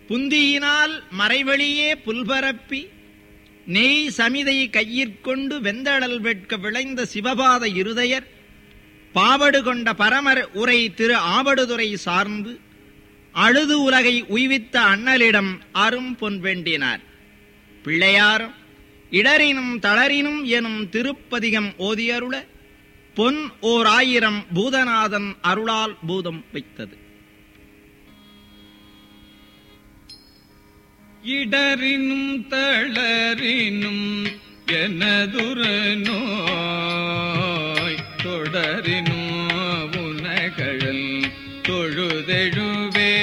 புந்தியினால் மறைவழியே புல்பரப்பி நெய் சமிதை கையிற்கொண்டு வெந்தழல் வெட்க விளைந்த சிவபாத இருதயர் பாவடு கொண்ட பரமர் உரை திரு ஆவடுதுறை சார்ந்து அழுது உலகை உய்வித்த அண்ணலிடம் அரும் பொன் வேண்டினார் பிள்ளையாரும் இடரினும் தளரினும் எனும் திருப்பதிகம் ஓதியருள பொன் ஓர் ஆயிரம் பூதநாதன் அருளால் பூதம் வைத்தது இடரினும் தளரினும் எனதுரு நோய் தொடரினும் உனகழல் தொழுதெழுவே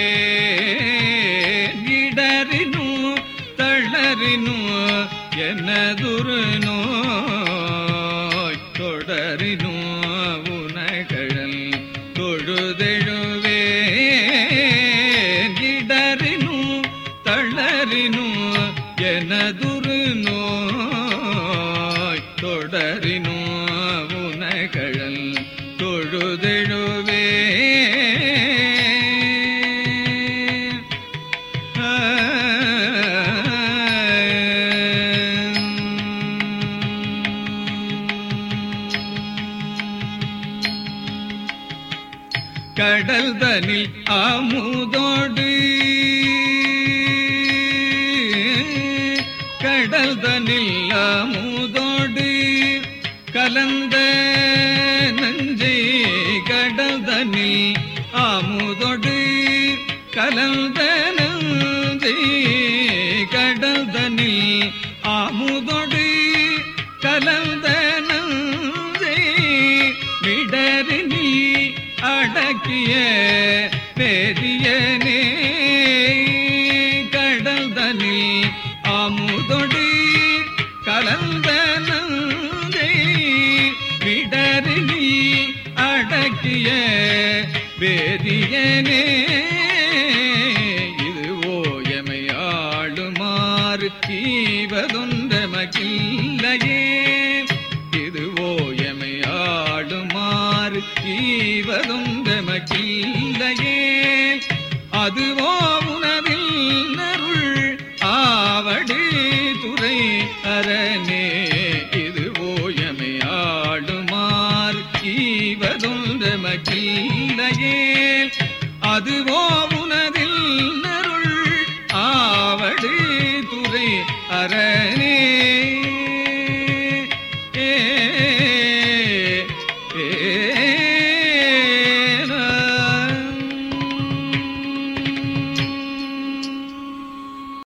இடரினும் தளரினும் எனதுரு நோய் தொடரினும் உனகழல் தொழுதெழுவே இடரினும் தளரினும் எனதுரு நோய் தொடரினும் உனகழல் தொழுதெழுவே கடல் தனில் அமுதோடு கடல் தனில் அமுதோடு கலந்த நஞ்சை கடல் தனில் அமுதோடு கலந்த நஞ்சை கடல் தனில் அமுதோடு கலந்த நஞ்சை விடறி நீ அடக்கிய பெரியனே கடல் தனில் அமுதொடி கலந்த நந்தை விடறி நீ அடக்கிய பெரியனே இது ஓயமையாளுமாறு ஈவதொன்றமக்கில்லையே இது ஓயமையாடுமாறு ஈவதொன்றமக்கில்லையே அதுவோ உணவில் நருள் ஆவடி துறை அரணே இது ஓயமையாடுமாறு ஈவதொன்றமக்கில்லையே அதுவோ